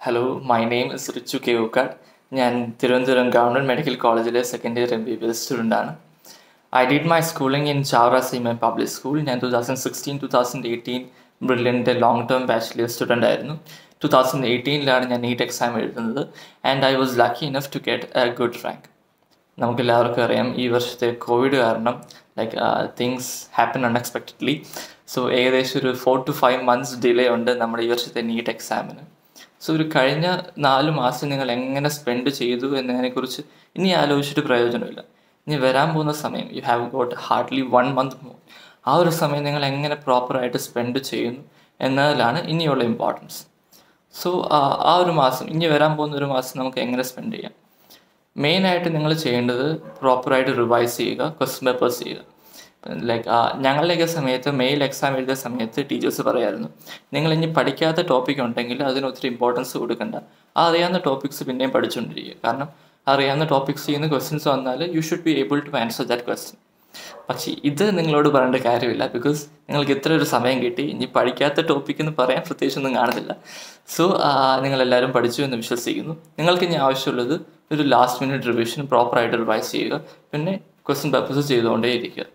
Hello my name is Richu K Ookkad ഞാൻ Thiruvananthapuram government medical കോളേജിലെ second year M B B S സ്റ്റുഡൻ്റാണ് I did my schooling in Chavara Seema public school ഞാൻ two thousand sixteen two thousand eighteen ബ്രില്യൻ്റെ long term bachelor student ആയിരുന്നു two thousand എയ്റ്റീനിലാണ് ഞാൻ NEET exam എഴുതുന്നത് and I was lucky enough to get a good rank നമുക്ക് എല്ലാവർക്കും അറിയാം ഈ വർഷത്തെ കോവിഡ് കാരണം like things happen unexpectedly so ഏകദേശം ഒരു four to five months delay ഉണ്ട് നമ്മുടെ ഈ വർഷത്തെ നീറ്റ് എക്സാമിന് സോ ഒരു കഴിഞ്ഞ നാല് മാസം നിങ്ങൾ എങ്ങനെ സ്പെൻഡ് ചെയ്തു എന്നതിനെക്കുറിച്ച് ഇനി ആലോചിച്ചിട്ട് പ്രയോജനമില്ല ഇനി വരാൻ പോകുന്ന സമയം you have got hardly one month more ആ ഒരു സമയം നിങ്ങൾ എങ്ങനെ പ്രോപ്പറായിട്ട് സ്പെൻഡ് ചെയ്യുന്നു എന്നതിലാണ് ഇനിയുള്ള ഇമ്പോർട്ടൻസ് സോ ആ ഒരു മാസം ഇനി വരാൻ പോകുന്ന ഒരു മാസം നമുക്ക് എങ്ങനെ സ്പെൻഡ് ചെയ്യാം മെയിനായിട്ട് നിങ്ങൾ ചെയ്യേണ്ടത് പ്രോപ്പറായിട്ട് റിവൈസ് ചെയ്യുക ക്വസ്റ്റ്യൻ പേപ്പേഴ്സ് ചെയ്യുക ലൈക്ക് ഞങ്ങളുടെയൊക്കെ സമയത്ത് മെയിൽ എക്സാം എഴുതിയ സമയത്ത് ടീച്ചേഴ്സ് പറയായിരുന്നു നിങ്ങൾ ഇനി പഠിക്കാത്ത ടോപ്പിക് ഉണ്ടെങ്കിൽ അതിന് ഒത്തിരി ഇമ്പോർട്ടൻസ് കൊടുക്കണ്ട ആ അറിയാവുന്ന ടോപ്പിക്സ് പിന്നെയും പഠിച്ചുകൊണ്ടിരിക്കുക കാരണം അറിയാവുന്ന ടോപ്പിക്സ് ചെയ്യുന്ന ക്വസ്റ്റ്യൻസ് വന്നാൽ you should be able to answer that question പക്ഷേ ഇത് നിങ്ങളോട് പറയേണ്ട കാര്യമില്ല ബിക്കോസ് നിങ്ങൾക്ക് ഇത്ര ഒരു സമയം കിട്ടി ഇനി പഠിക്കാത്ത ടോപ്പിക് എന്ന് പറയാൻ പ്രത്യേകിച്ചൊന്നും കാണുന്നില്ല സോ നിങ്ങളെല്ലാവരും പഠിച്ചു എന്ന് വിശ്വസിക്കുന്നു നിങ്ങൾക്ക് ഇനി ആവശ്യമുള്ളത് ഒരു ലാസ്റ്റ് മിനിറ്റ് റിവിഷൻ പ്രോപ്പറായിട്ട് റിവൈസ് ചെയ്യുക പിന്നെ ക്വസ്റ്റ്യൻ പേപ്പേഴ്സ് ചെയ്തുകൊണ്ടേ ഇരിക്കുക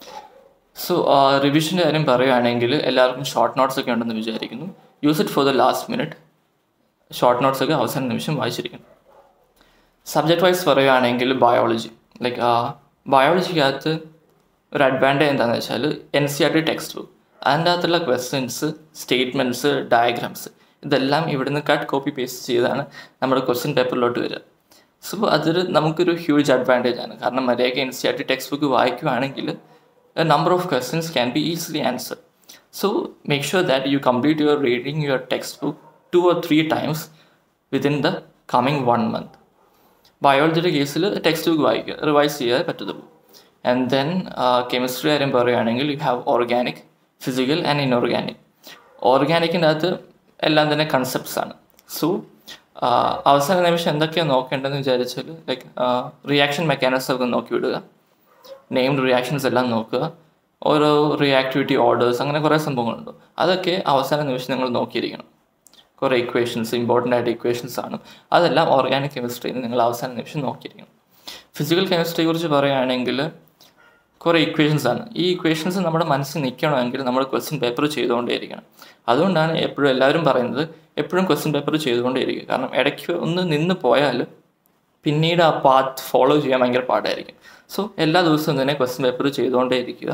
സോ റിവിഷൻ്റെ കാര്യം പറയുകയാണെങ്കിൽ എല്ലാവർക്കും ഷോർട്ട് നോട്ട്സ് ഒക്കെ ഉണ്ടെന്ന് വിചാരിക്കുന്നു use it for the last minute short notes ഒക്കെ അവസാന നിമിഷം വായിച്ചിരിക്കണം സബ്ജക്റ്റ് വൈസ് പറയുകയാണെങ്കിൽ ബയോളജി ലൈക്ക് ബയോളജിക്കകത്ത് ഒരു അഡ്വാൻറ്റേജ് എന്താണെന്ന് വെച്ചാൽ N C R T text book അതിൻ്റെ അകത്തുള്ള ക്വസ്റ്റ്യൻസ് സ്റ്റേറ്റ്മെൻറ്റ്സ് ഡയഗ്രാംസ് ഇതെല്ലാം ഇവിടുന്ന് കട്ട് കോപ്പി പേസ്റ്റ് ചെയ്താണ് നമ്മുടെ ക്വസ്റ്റ്യൻ പേപ്പറിലോട്ട് വരിക സോ അതൊരു നമുക്കൊരു ഹ്യൂജ് അഡ്വാൻറ്റേജ് ആണ് കാരണം മര്യാദയ്ക്ക് N C R T text book വായിക്കുകയാണെങ്കിൽ a number of questions can be easily answered. So make sure that you complete your reading your textbook two or three times within the coming one month. ബയോളജിയുടെ കേസിൽ text book വായിക്കുക revise ചെയ്യാതെ പറ്റത്തുള്ളൂ and then chemistry കാര്യം പറയുകയാണെങ്കിൽ you have organic physical and inorganic ഓർഗാനിക്കിൻ്റെ അകത്ത് എല്ലാം തന്നെ കൺസെപ്റ്റ്സ് ആണ് സോ അവസാന നിമിഷം എന്തൊക്കെയാണ് നോക്കേണ്ടതെന്ന് വിചാരിച്ചാൽ ലൈക്ക് റിയാക്ഷൻ മെക്കാനിസം ഒക്കെ നോക്കി വിടുക നെയിംഡ് റിയാക്ഷൻസ് എല്ലാം നോക്കുക ഓരോ റിയാക്ടിവിറ്റി ഓർഡേഴ്സ് അങ്ങനെ കുറേ സംഭവങ്ങളുണ്ട് അതൊക്കെ അവസാന നിമിഷം നിങ്ങൾ നോക്കിയിരിക്കണം കുറേ ഇക്വേഷൻസ് ഇമ്പോർട്ടൻ്റ് ആയിട്ട് ഇക്വേഷൻസ് ആണ് അതെല്ലാം ഓർഗാനിക് കെമിസ്ട്രിയിൽ നിങ്ങൾ അവസാന നിമിഷം നോക്കിയിരിക്കണം ഫിസിക്കൽ കെമിസ്ട്രിയെ കുറിച്ച് പറയുകയാണെങ്കിൽ കുറേ ഇക്വേഷൻസ് ആണ് ഈ ഇക്വേഷൻസ് നമ്മുടെ മനസ്സിൽ നിൽക്കണമെങ്കിൽ നമ്മൾ ക്വസ്റ്റ്യൻ പേപ്പർ ചെയ്തുകൊണ്ടേയിരിക്കണം അതുകൊണ്ടാണ് എപ്പോഴും എല്ലാവരും പറയുന്നത് എപ്പോഴും ക്വസ്റ്റ്യൻ പേപ്പർ ചെയ്തുകൊണ്ടേയിരിക്കുക കാരണം ഇടയ്ക്ക് ഒന്ന് നിന്ന് പോയാൽ പിന്നീട് ആ പാത്ത് ഫോളോ ചെയ്യാൻ ഭയങ്കര പാടായിരിക്കും സോ എല്ലാ ദിവസവും തന്നെ ക്വസ്റ്റ്യൻ പേപ്പർ ചെയ്തുകൊണ്ടേ ഇരിക്കുക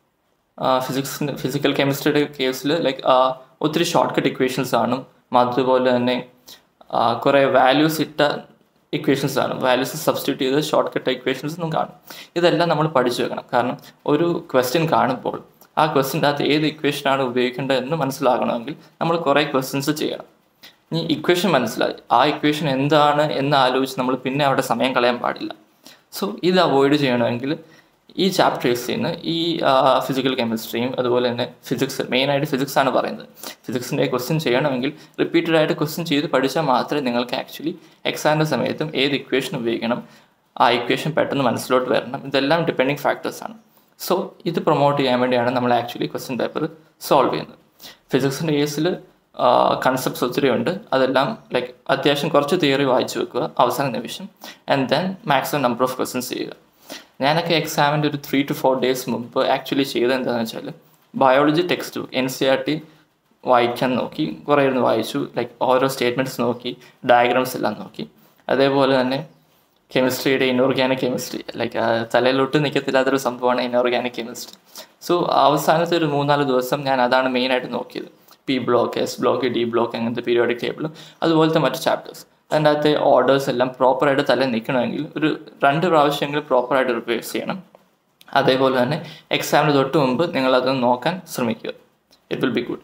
ഫിസിക്സിൻ്റെ ഫിസിക്കൽ കെമിസ്ട്രിയുടെ കേസിൽ ലൈക്ക് ഒത്തിരി ഷോർട്ട് കട്ട് ഇക്വേഷൻസ് ആണ് അതുപോലെ തന്നെ കുറേ വാല്യൂസ് ഇട്ട ഇക്വേഷൻസ് ആണ് വാല്യൂസ് സബ്സ്റ്റിറ്റ്യൂട്ട് ചെയ്ത് ഷോർട്ട് കട്ട് ഇക്വേഷൻസ് ഒന്നും കാണും ഇതെല്ലാം നമ്മൾ പഠിച്ചു വെക്കണം കാരണം ഒരു ക്വസ്റ്റ്യൻ കാണുമ്പോൾ ആ ക്വസ്റ്റ്യൻ്റെ അകത്ത് ഏത് ഇക്വേഷനാണ് ഉപയോഗിക്കേണ്ടത് എന്ന് മനസ്സിലാകണമെങ്കിൽ നമ്മൾ കുറേ ക്വസ്റ്റ്യൻസ് ചെയ്യണം ഇനി ഇക്വേഷൻ മനസ്സിലായി ആ ഇക്വേഷൻ എന്താണ് എന്ന് ആലോചിച്ച് നമ്മൾ പിന്നെ അവിടെ സമയം കളയാൻ പാടില്ല സോ ഇത് അവോയ്ഡ് ചെയ്യണമെങ്കിൽ ഈ ചാപ്റ്റേഴ്സിൽ നിന്ന് ഈ ഫിസിക്കൽ കെമിസ്ട്രിയും അതുപോലെ തന്നെ ഫിസിക്സ് മെയിനായിട്ട് ഫിസിക്സ് ആണ് പറയുന്നത് ഫിസിക്സിൻ്റെ ക്വസ്റ്റ്യൻ ചെയ്യണമെങ്കിൽ റിപ്പീറ്റഡ് ആയിട്ട് ക്വസ്റ്റ്യൻ ചെയ്ത് പഠിച്ചാൽ മാത്രമേ നിങ്ങൾക്ക് ആക്ച്വലി എക്സാമിൻ്റെ സമയത്തും ഏത് ഇക്വേഷൻ ഉപയോഗിക്കണം ആ ഇക്വേഷൻ പെട്ടെന്ന് മനസ്സിലോട്ട് വരണം ഇതെല്ലാം ഡിപ്പെൻഡിങ് ഫാക്ടേഴ്സാണ് സോ ഇത് പ്രൊമോട്ട് ചെയ്യാൻ വേണ്ടിയാണ് നമ്മൾ ആക്ച്വലി ക്വസ്റ്റ്യൻ പേപ്പർ സോൾവ് ചെയ്യുന്നത് ഫിസിക്സിൻ്റെ കേസിൽ കൺസെപ്റ്റ്സ് ഒത്തിരി ഉണ്ട് അതെല്ലാം ലൈക്ക് അത്യാവശ്യം കുറച്ച് തിയറി വായിച്ചു വെക്കുക അവസാന നിമിഷം and then maximum number of questions ചെയ്യുക ഞാനൊക്കെ എക്സാമിൻ്റെ ഒരു ത്രീ ടു ഫോർ ഡേയ്സ് മുമ്പ് ആക്ച്വലി ചെയ്തത് എന്താണെന്ന് വെച്ചാൽ biology text book N C R T വായിക്കാൻ നോക്കി കുറേ ഇരുന്ന് വായിച്ചു ലൈക്ക് ഓരോ സ്റ്റേറ്റ്മെൻറ്റ്സ് നോക്കി ഡയഗ്രാംസ് എല്ലാം നോക്കി അതേപോലെ തന്നെ കെമിസ്ട്രിയുടെ ഇൻഓർഗാനിക് കെമിസ്ട്രി ലൈക്ക് തലയിലൊട്ട് നിൽക്കത്തില്ലാത്തൊരു സംഭവമാണ് ഇൻഓർഗാനിക് കെമിസ്ട്രി സോ അവസാനത്തെ ഒരു മൂന്നാല് ദിവസം ഞാൻ അതാണ് മെയിനായിട്ട് നോക്കിയത് P block S block D block അങ്ങനത്തെ പീരിയോഡിക് ടേബിളും അതുപോലത്തെ മറ്റു ചാപ്റ്റേഴ്സ് അതിൻ്റെ അകത്തെ ഓർഡേഴ്സ് എല്ലാം പ്രോപ്പറായിട്ട് തല നിൽക്കണമെങ്കിൽ ഒരു രണ്ട് പ്രാവശ്യമെങ്കിലും പ്രോപ്പറായിട്ട് റിവേഴ്സ് ചെയ്യണം അതേപോലെ തന്നെ എക്സാമിന് തൊട്ട് മുമ്പ് നിങ്ങളത് നോക്കാൻ ശ്രമിക്കുക it will be good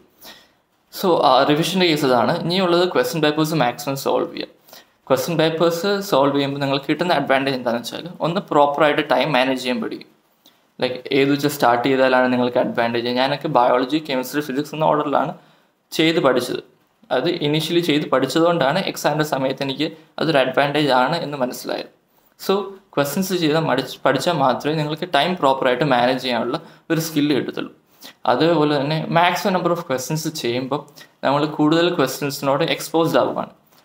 so റിവിഷൻ്റെ കേസ് അതാണ് ഇനിയുള്ളത് ക്വസ്റ്റ്യൻ പേപ്പേഴ്സ് മാക്സിമം സോൾവ് ചെയ്യുക ക്വസ്റ്റ്യൻ പേപ്പേഴ്സ് സോൾവ് ചെയ്യുമ്പോൾ നിങ്ങൾക്ക് കിട്ടുന്ന അഡ്വാൻറ്റേജ് എന്താണെന്ന് വെച്ചാൽ ഒന്ന് പ്രോപ്പറായിട്ട് ടൈം മാനേജ് ചെയ്യാൻ പഠിക്കും ലൈക്ക് ഏത് വെച്ച് സ്റ്റാർട്ട് ചെയ്താലാണ് നിങ്ങൾക്ക് അഡ്വാൻറ്റേജ് ഞാനൊക്കെ ബയോളജി കെമിസ്ട്രി ഫിസിക്സ് എന്ന ഓർഡറിലാണ് ചെയ്ത് പഠിച്ചത് അത് ഇനീഷ്യലി ചെയ്ത് പഠിച്ചതുകൊണ്ടാണ് എക്സാമിൻ്റെ സമയത്ത് എനിക്ക് അതൊരു അഡ്വാൻറ്റേജ് ആണ് എന്ന് മനസ്സിലായത് സോ ക്വസ്റ്റ്യൻസ് ചെയ്താൽ മടിച്ച് പഠിച്ചാൽ മാത്രമേ നിങ്ങൾക്ക് ടൈം പ്രോപ്പറായിട്ട് മാനേജ് ചെയ്യാനുള്ള ഒരു സ്കില്ല് കിട്ടത്തുള്ളൂ അതേപോലെ തന്നെ മാക്സിമം നമ്പർ ഓഫ് ക്വസ്റ്റ്യൻസ് ചെയ്യുമ്പോൾ നമ്മൾ കൂടുതൽ ക്വസ്റ്റ്യൻസിനോട് എക്സ്പോസ്ഡ് ആവുകയാണ്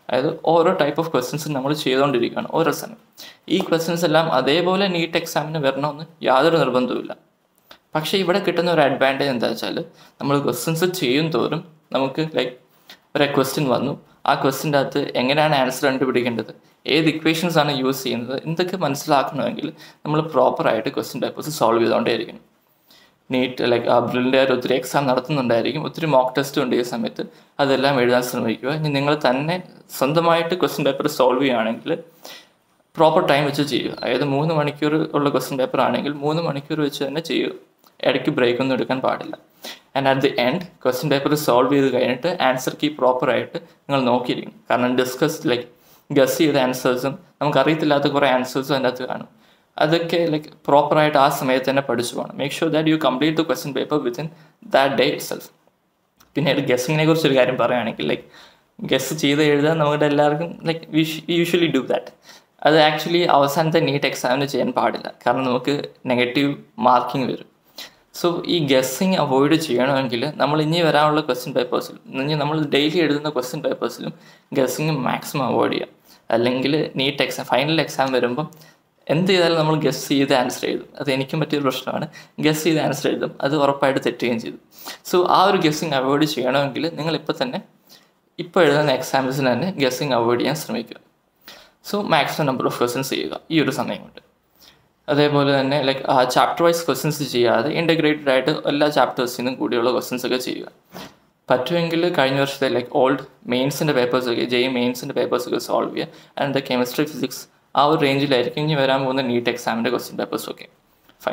അതായത് ഓരോ ടൈപ്പ് ഓഫ് ക്വസ്റ്റ്യൻസ് നമ്മൾ ചെയ്തുകൊണ്ടിരിക്കുകയാണ് ഓരോ സമയം ഈ ക്വസ്റ്റ്യൻസ് എല്ലാം അതേപോലെ നീറ്റ് എക്സാമിന് വരണമെന്ന് യാതൊരു നിർബന്ധവുമില്ല പക്ഷേ ഇവിടെ കിട്ടുന്ന ഒരു അഡ്വാൻറ്റേജ് എന്താ വെച്ചാൽ നമ്മൾ ക്വസ്റ്റ്യൻസ് ചെയ്യും തോറും നമുക്ക് ലൈക്ക് ഒരു ക്വസ്റ്റ്യൻ വന്നു ആ ക്വസ്റ്റ്യൻ്റെ അകത്ത് എങ്ങനെയാണ് ആൻസർ കണ്ടുപിടിക്കേണ്ടത് ഏത് ഇക്വേഷൻസ് ആണ് യൂസ് ചെയ്യുന്നത് എന്തൊക്കെ മനസ്സിലാക്കണമെങ്കിൽ നമ്മൾ പ്രോപ്പറായിട്ട് ക്വസ്റ്റ്യൻ പേപ്പേഴ്സ് സോൾവ് ചെയ്തുകൊണ്ടേയിരിക്കണം നീറ്റ് ലൈക്ക് ആ ബ്രില്ലിൻ്റെ ഒത്തിരി എക്സാം നടത്തുന്നുണ്ടായിരിക്കും ഒത്തിരി മോക്ക് ടെസ്റ്റ് ഉണ്ട് ഈ സമയത്ത് അതെല്ലാം എഴുതാൻ ശ്രമിക്കുക ഇനി നിങ്ങൾ തന്നെ സ്വന്തമായിട്ട് ക്വസ്റ്റ്യൻ പേപ്പർ സോൾവ് ചെയ്യുകയാണെങ്കിൽ പ്രോപ്പർ ടൈം വെച്ച് ചെയ്യുക അതായത് മൂന്ന് മണിക്കൂർ ഉള്ള ക്വസ്റ്റ്യൻ പേപ്പർ ആണെങ്കിൽ മൂന്ന് മണിക്കൂർ വെച്ച് തന്നെ ചെയ്യുക ഇടയ്ക്ക് ബ്രേക്ക് ഒന്നും എടുക്കാൻ പാടില്ല and at the end question paper solve ചെയ്ത് കഴിഞ്ഞിട്ട് ആൻസർ കീ പ്രോപ്പറായിട്ട് നിങ്ങൾ നോക്കിയിരിക്കും കാരണം ഡിസ്കസ് ലൈക്ക് ഗസ് ചെയ്ത ആൻസേഴ്സും നമുക്ക് അറിയത്തില്ലാത്ത കുറേ ആൻസേഴ്സും അതിൻ്റെ അകത്ത് കാണും അതൊക്കെ ലൈക്ക് പ്രോപ്പറായിട്ട് ആ സമയത്ത് തന്നെ പഠിച്ചു പോകണം make sure that you complete the question paper within that day itself പിന്നീട് ഗസ്സിങ്ങിനെ കുറിച്ചൊരു കാര്യം പറയുകയാണെങ്കിൽ ലൈക്ക് ഗസ് ചെയ്ത് എഴുതാൻ നമ്മുടെ എല്ലാവർക്കും ലൈക്ക് യൂഷ്വലി ഡു ദാറ്റ് അത് ആക്ച്വലി അവസാനത്തെ നീറ്റ് എക്സാമിന് ചെയ്യാൻ പാടില്ല കാരണം നമുക്ക് നെഗറ്റീവ് മാർക്കിംഗ് വരും സോ ഈ ഗസ്സിങ് അവോയ്ഡ് ചെയ്യണമെങ്കിൽ നമ്മൾ ഇനി വരാനുള്ള ക്വസ്റ്റ്യൻ പേപ്പേഴ്സിലും ഇനി നമ്മൾ ഡെയിലി എഴുതുന്ന ക്വസ്റ്റ്യൻ പേപ്പേഴ്സിലും ഗസ്സിങ് മാക്സിമം അവോയ്ഡ് ചെയ്യാം അല്ലെങ്കിൽ നീറ്റ് എക്സാം ഫൈനൽ എക്സാം വരുമ്പം എന്ത് ചെയ്താലും നമ്മൾ ഗസ് ചെയ്ത് ആൻസർ എഴുതും അത് എനിക്കും പറ്റിയൊരു പ്രശ്നമാണ് ഗസ് ചെയ്ത് ആൻസർ എഴുതും അത് ഉറപ്പായിട്ട് തെറ്റുകയും ചെയ്തു സോ ആ ഒരു ഗസ്സിങ് അവോയ്ഡ് ചെയ്യണമെങ്കിൽ നിങ്ങൾ ഇപ്പോൾ തന്നെ ഇപ്പോൾ എഴുതുന്ന എക്സാംസിന് തന്നെ ഗസ്സിങ് അവോയ്ഡ് ചെയ്യാൻ ശ്രമിക്കുക so maximum number of questions ചെയ്യുക ഈ ഒരു സമയം കൊണ്ട് അതേപോലെ തന്നെ ലൈക്ക് ചാപ്റ്റർ വൈസ് ക്വസ്റ്റ്യൻസ് ചെയ്യാതെ ഇൻ്റഗ്രേറ്റഡ് ആയിട്ട് എല്ലാ ചാപ്റ്റേഴ്സിൽ നിന്നും കൂടിയുള്ള ക്വസ്റ്റ്യൻസ് ഒക്കെ ചെയ്യുക പറ്റുമെങ്കിൽ കഴിഞ്ഞ വർഷത്തെ ലൈക്ക് ഓൾഡ് മെയിൻസിൻ്റെ പേപ്പേഴ്സൊക്കെ ജെയ് മെയിൻസിൻ്റെ പേപ്പേഴ്സൊക്കെ സോൾവ് ചെയ്യുക ആൻഡ് ദ കെമിസ്ട്രി ഫിസിക്സ് ആ ഒരു റേഞ്ചിലായിരിക്കും ഇനി വരാൻ പോകുന്ന നീറ്റ് എക്സാമിൻ്റെ ക്വസ്റ്റ്യൻ പേപ്പേഴ്സൊക്കെ fine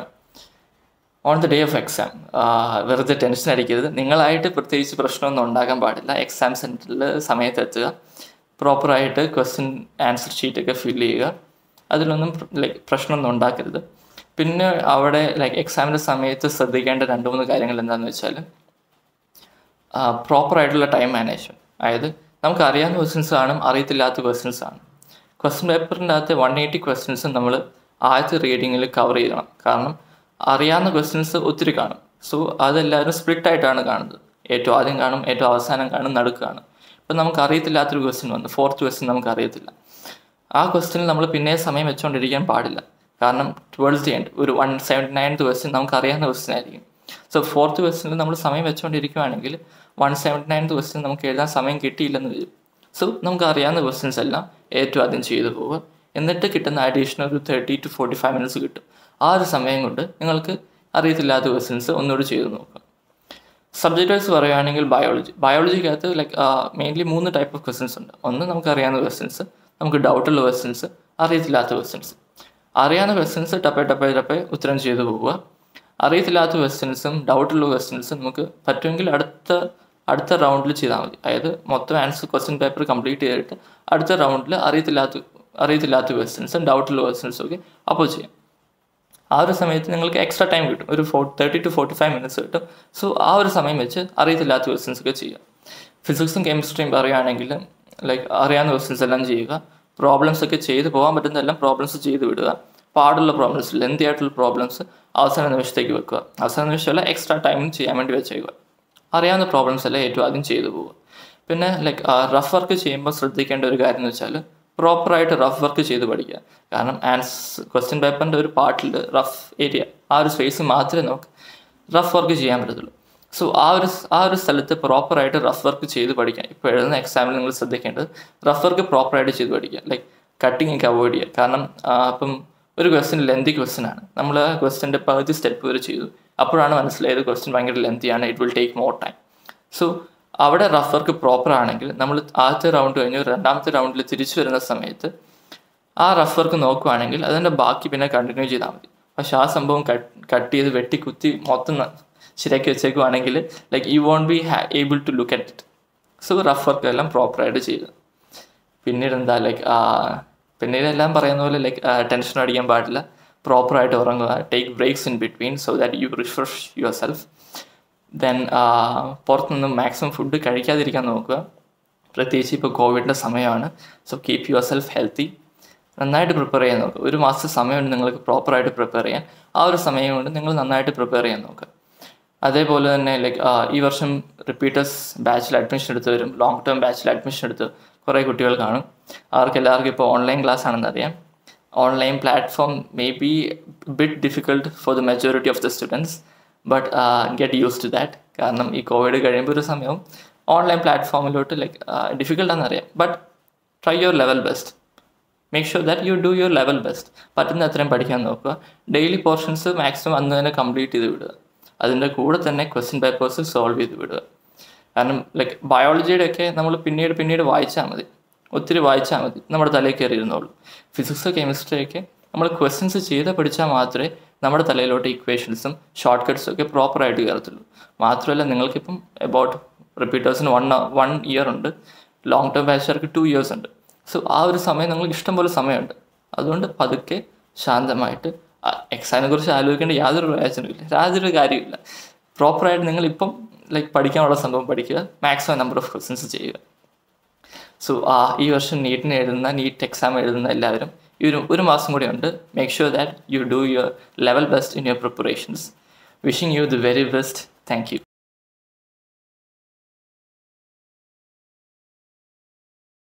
on the day of exam വെറുതെ ടെൻഷൻ അടിക്കരുത് നിങ്ങളായിട്ട് പ്രത്യേകിച്ച് പ്രശ്നമൊന്നും ഉണ്ടാക്കാൻ പാടില്ല എക്സാം സെൻറ്ററിൽ സമയത്തെത്തുക പ്രോപ്പറായിട്ട് ക്വസ്റ്റ്യൻ ആൻസർ ഷീറ്റൊക്കെ ഫില്ല് ചെയ്യുക അതിലൊന്നും ലൈക്ക് പ്രശ്നമൊന്നും ഉണ്ടാക്കരുത് പിന്നെ അവിടെ ലൈക്ക് എക്സാമിൻ്റെ സമയത്ത് ശ്രദ്ധിക്കേണ്ട രണ്ട് മൂന്ന് കാര്യങ്ങൾ എന്താണെന്ന് വെച്ചാൽ പ്രോപ്പറായിട്ടുള്ള ടൈം മാനേജ്മെൻറ്റ് അതായത് നമുക്ക് അറിയാവുന്ന ക്വസ്റ്റ്യൻസ് കാണും അറിയത്തില്ലാത്ത ക്വസ്റ്റ്യൻസ് ആണ് ക്വസ്റ്റ്യൻ പേപ്പറിൻ്റെ അകത്ത് വൺ എയ്റ്റി ക്വസ്റ്റ്യൻസ് നമ്മൾ ആദ്യത്തെ റീഡിങ്ങിൽ കവർ ചെയ്യണം കാരണം അറിയാവുന്ന ക്വസ്റ്റ്യൻസ് ഒത്തിരി കാണും സോ അതെല്ലാവരും സ്പ്ലിറ്റ് ആയിട്ടാണ് കാണുന്നത് ഏറ്റവും ആദ്യം കാണും ഏറ്റവും അവസാനം കാണും നടുക്ക് കാണും ഇപ്പം നമുക്ക് അറിയത്തില്ലാത്തൊരു ക്വസ്റ്റ്യൻ വന്നു ഫോർത്ത് ക്വസ്റ്റ്യൻ നമുക്ക് അറിയത്തില്ല ആ ക്വസ്റ്റ്യനിൽ നമ്മൾ പിന്നെ സമയം വെച്ചുകൊണ്ടിരിക്കാൻ പാടില്ല കാരണം ടുവേൾസ് ദി എൻഡ് ഒരു വൺ സെവൻറ്റി നയൻത്ത് ക്വസ്റ്റ്യൻ നമുക്ക് അറിയാവുന്ന ക്വസ്റ്റ്യൻ ആയിരിക്കും സോ ഫോർത്ത് ക്വസ്റ്റ്യനിൽ നമ്മൾ സമയം വെച്ചുകൊണ്ടിരിക്കുകയാണെങ്കിൽ വൺ സെവൻറ്റി നയൻത്ത് ക്വസ്റ്റ്യൻ നമുക്ക് എഴുതാൻ സമയം കിട്ടിയില്ലെന്ന് വരും സോ നമുക്ക് അറിയാവുന്ന ക്വസ്റ്റ്യൻസ് എല്ലാം ഏറ്റവും ആദ്യം ചെയ്തു പോവുക എന്നിട്ട് കിട്ടുന്ന അഡീഷണൽ ഒരു thirty two forty five minutes കിട്ടും ആ ഒരു സമയം കൊണ്ട് നിങ്ങൾക്ക് അറിയത്തില്ലാത്ത ക്വസ്റ്റ്യൻസ് ഒന്നുകൂടി ചെയ്ത് നോക്കുക സബ്ജക്റ്റ് വൈസ് പറയുകയാണെങ്കിൽ ബയോളജി ബയോളജിക്കകത്ത് ലൈക്ക് മെയിൻലി മൂന്ന് ടൈപ്പ് ഓഫ് ക്വസ്റ്റ്യൻസ് ഉണ്ട് ഒന്ന് നമുക്ക് അറിയാവുന്ന ക്വസ്റ്റ്യൻസ് നമുക്ക് ഡൗട്ടുള്ള ക്വസ്റ്റ്യൻസ് അറിയത്തില്ലാത്ത ക്വസ്റ്റ്യൻസ് അറിയാവുന്ന ക്വസ്റ്റ്യൻസ് ടപ്പേ ടപ്പേ ടപ്പേ ഉത്തരം ചെയ്തു പോവുക അറിയത്തില്ലാത്ത ക്വസ്റ്റ്യൻസും ഡൗട്ടുള്ള ക്വസ്റ്റ്യൻസും നമുക്ക് പറ്റുമെങ്കിൽ അടുത്ത അടുത്ത റൗണ്ടിൽ ചെയ്താൽ മതി അതായത് മൊത്തം ആൻസർ ക്വസ്റ്റ്യൻ പേപ്പർ കംപ്ലീറ്റ് ചെയ്തിട്ട് അടുത്ത റൗണ്ടിൽ അറിയത്തില്ലാത്ത അറിയത്തില്ലാത്ത ക്വസ്റ്റ്യൻസും ഡൗട്ടുള്ള ക്വസ്റ്റ്യൻസും ഒക്കെ അപ്പോൾ ചെയ്യാം ആ ഒരു സമയത്ത് നിങ്ങൾക്ക് എക്സ്ട്രാ ടൈം കിട്ടും ഒരു four thirty two forty five minutes കിട്ടും സോ ആ ഒരു സമയം വെച്ച് അറിയത്തില്ലാത്ത ക്വസ്റ്റ്യൻസ് ഒക്കെ ചെയ്യുക ഫിസിക്സും കെമിസ്ട്രിയും പറയുകയാണെങ്കിൽ ലൈക്ക് അറിയാവുന്ന ക്വസ്റ്റ്യൻസ് എല്ലാം ചെയ്യുക പ്രോബ്ലംസ് ഒക്കെ ചെയ്ത് പോകാൻ പറ്റുന്നതെല്ലാം പ്രോബ്ലംസ് ചെയ്ത് വിടുക പാടുള്ള പ്രോബ്ലംസ് ലെന്തി ആയിട്ടുള്ള പ്രോബ്ലംസ് അവസാന നിമിഷത്തേക്ക് വെക്കുക അവസാന നിമിഷമല്ല എക്സ്ട്രാ ടൈം ചെയ്യാൻ വേണ്ടി വെച്ചേക്കുക അറിയാവുന്ന പ്രോബ്ലംസ് എല്ലാം ഏറ്റവും ആദ്യം ചെയ്തു പോവുക പിന്നെ ലൈക്ക് റഫ് വർക്ക് ചെയ്യുമ്പോൾ ശ്രദ്ധിക്കേണ്ട ഒരു കാര്യം എന്ന് വെച്ചാൽ പ്രോപ്പറായിട്ട് റഫ് വർക്ക് ചെയ്ത് പഠിക്കുക കാരണം ആൻസ് ക്വസ്റ്റ്യൻ പേപ്പറിൻ്റെ ഒരു പാർട്ടിൽ റഫ് ഏരിയ ആ ഒരു സ്പേസ് മാത്രമേ നമുക്ക് റഫ് വർക്ക് ചെയ്യാൻ പറ്റത്തുള്ളൂ സോ ആ ഒരു ആ ഒരു സ്ഥലത്ത് പ്രോപ്പറായിട്ട് റഫ് വർക്ക് ചെയ്ത് പഠിക്കാം ഇപ്പോൾ എഴുതുന്ന എക്സാമിൽ നിങ്ങൾ ശ്രദ്ധിക്കേണ്ടത് റഫ് വർക്ക് പ്രോപ്പറായിട്ട് ചെയ്ത് പഠിക്കുക ലൈക്ക് കട്ടിങ് ഒക്കെ അവോയ്ഡ് ചെയ്യുക കാരണം അപ്പം ഒരു ക്വസ്റ്റ്യൻ ലെന്തി ക്വസ്റ്റ്യൻ ആണ് നമ്മൾ ആ ക്വസ്റ്റ്യൻ്റെ പകുതി സ്റ്റെപ്പ് വരെ ചെയ്തു അപ്പോഴാണ് മനസ്സിലായത് ക്വസ്റ്റ്യൻ ഭയങ്കര ലെന്തിയാണ് it will take more time so അവിടെ റഫ് വർക്ക് പ്രോപ്പർ ആണെങ്കിൽ നമ്മൾ ആദ്യത്തെ റൗണ്ട് കഴിഞ്ഞ് രണ്ടാമത്തെ റൗണ്ടിൽ തിരിച്ചു വരുന്ന സമയത്ത് ആ റഫ് വർക്ക് നോക്കുവാണെങ്കിൽ അതിൻ്റെ ബാക്കി പിന്നെ കണ്ടിന്യൂ ചെയ്താൽ മതി പക്ഷെ ആ സംഭവം കട്ട് കട്ട് ചെയ്ത് വെട്ടി കുത്തി മൊത്തം ശരിയാക്കി വെച്ചേക്കുവാണെങ്കിൽ like you won't be able to look at it so rough work എല്ലാം പ്രോപ്പറായിട്ട് ചെയ്തു പിന്നീട് എന്താ ലൈക്ക് പിന്നീട് എല്ലാം പറയുന്ന പോലെ ലൈക്ക് ടെൻഷൻ അടിക്കാൻ പാടില്ല പ്രോപ്പറായിട്ട് ഉറങ്ങുക take breaks in between so that you refresh yourself then പുറത്തുനിന്ന് മാക്സിമം ഫുഡ് കഴിക്കാതിരിക്കാൻ നോക്കുക പ്രത്യേകിച്ച് ഇപ്പോൾ കോവിഡിൻ്റെ സമയമാണ് so keep yourself healthy നന്നായിട്ട് പ്രിപ്പയർ ചെയ്യാൻ നോക്കുക ഒരു മാസത്തെ സമയമുണ്ട് നിങ്ങൾക്ക് പ്രോപ്പറായിട്ട് പ്രിപ്പയർ ചെയ്യാൻ ആ ഒരു സമയം കൊണ്ട് നിങ്ങൾ നന്നായിട്ട് പ്രിപ്പയർ ചെയ്യാൻ നോക്കുക അതേപോലെ തന്നെ ലൈക്ക് ഈ വർഷം റിപ്പീറ്റേഴ്സ് ബാച്ചിൽ അഡ്മിഷൻ എടുത്തവരും ലോങ് ടേം ബാച്ചിൽ അഡ്മിഷൻ എടുത്ത് കുറേ കുട്ടികൾ കാണും അവർക്ക് എല്ലാവർക്കും ഇപ്പോൾ ഓൺലൈൻ ക്ലാസ് ആണെന്ന് അറിയാം online platform may be bit difficult for the majority of the students but get use to that കാരണം ഈ കോവിഡ് കഴിയുമ്പോൾ ഒരു സമയവും ഓൺലൈൻ പ്ലാറ്റ്ഫോമിലോട്ട് ലൈക്ക് ഡിഫിക്കൽട്ടാണെന്ന് അറിയാം but try your level best make sure that you do your level best പറ്റുന്ന അത്രയും പഠിക്കാൻ നോക്കുക ഡെയിലി പോർഷൻസ് മാക്സിമം അന്ന് തന്നെ കംപ്ലീറ്റ് ചെയ്ത് വിടുക അതിൻ്റെ കൂടെ തന്നെ ക്വസ്റ്റ്യൻ പേപ്പേഴ്സ് സോൾവ് ചെയ്ത് വിടുക കാരണം ലൈക്ക് ബയോളജിയുടെ ഒക്കെ നമ്മൾ പിന്നീട് പിന്നീട് വായിച്ചാൽ മതി ഒത്തിരി വായിച്ചാൽ മതി നമ്മുടെ തലയിൽ കയറി ഇരുന്നോളൂ ഫിസിക്സ് കെമിസ്ട്രി ഒക്കെ നമ്മൾ ക്വസ്റ്റ്യൻസ് ചെയ്ത് പഠിച്ചാൽ മാത്രമേ നമ്മുടെ തലയിലോട്ട് ഇക്വേഷൻസും ഷോർട്ട് കട്ട്സും ഒക്കെ പ്രോപ്പറായിട്ട് കയറത്തുള്ളൂ മാത്രമല്ല നിങ്ങൾക്കിപ്പം അബൌട്ട് റിപ്പീറ്റേഴ്സിന് വൺ വൺ ഇയർ ഉണ്ട് ലോങ് ടേം ബാച്ചുകാർക്ക് ടു ഇയേഴ്സ് ഉണ്ട് സോ ആ ഒരു സമയം നിങ്ങൾക്ക് ഇഷ്ടംപോലെ സമയമുണ്ട് അതുകൊണ്ട് പതുക്കെ ശാന്തമായിട്ട് എക്സാമിനെ കുറിച്ച് ആലോചിക്കേണ്ട യാതൊരു പ്രയോജനമില്ല യാതൊരു കാര്യമില്ല പ്രോപ്പറായിട്ട് നിങ്ങൾ ഇപ്പം ലൈക്ക് പഠിക്കാനുള്ള സംഭവം പഠിക്കുക മാക്സിമം നമ്പർ ഓഫ് ക്വസ്റ്റ്യൻസ് ചെയ്യുക സോ ഈ വർഷം നീറ്റിന് എഴുതുന്ന നീറ്റ് എക്സാം എഴുതുന്ന എല്ലാവരും ഈ ഒരു ഒരു മാസം കൂടി ഉണ്ട് make sure that you do your level best in your preparations wishing you the very best thank U